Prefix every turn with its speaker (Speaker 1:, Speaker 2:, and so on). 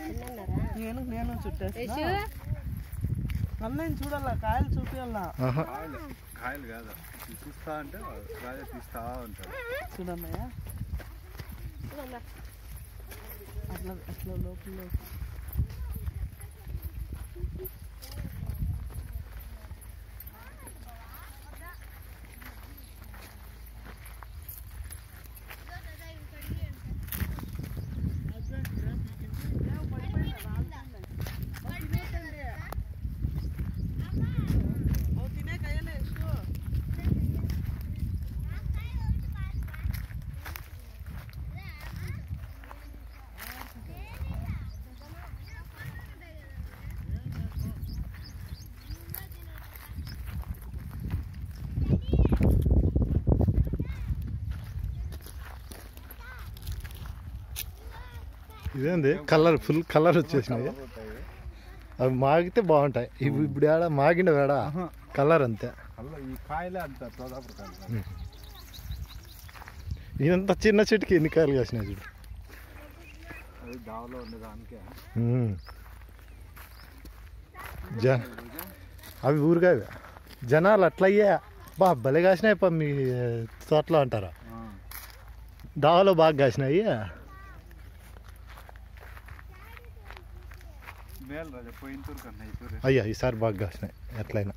Speaker 1: నేను నేను చుట్టేస్తా
Speaker 2: యశు
Speaker 1: అన్నయ్య చూడాలా కాయలు చూపించాలా
Speaker 3: ఆహా
Speaker 4: కాయలు కాయలు కాదు తీస్తా అంటే రాజా తీస్తా ఉంటాడు
Speaker 1: చూడన్నయ్య అట్లా అట్లా లోపల తినే కాయలే యశు.
Speaker 3: ఇదేంది కలర్ ఫుల్ కలర్ వచ్చేసినాయి అవి మాగితే బాగుంటాయి ఇవి ఇప్పుడు ఏడ మాగిండ వేడ కలర్ అంతే
Speaker 4: అల్ల ఈ కాయలే అంత సోదాపుర కాయలు
Speaker 3: ఇంత చిన్న చెట్టుకి ఎన్ని కాయలు కాసినాయి చూడు
Speaker 4: అది దావలో ఉండేదానికే
Speaker 3: ఉమ్. జ అవి ఊరుగావి జనాలు అట్లయ్యా బా భలే కాసినాయి పా మీ తోటలో అంటారా దావలో బాగా కాసినాయి
Speaker 4: మేలు రాజా పోయిన తూరు కన్నా ఈ తూరు
Speaker 3: అయ్యా ఈసారి బాగా కాసినాయి ఎట్లయినా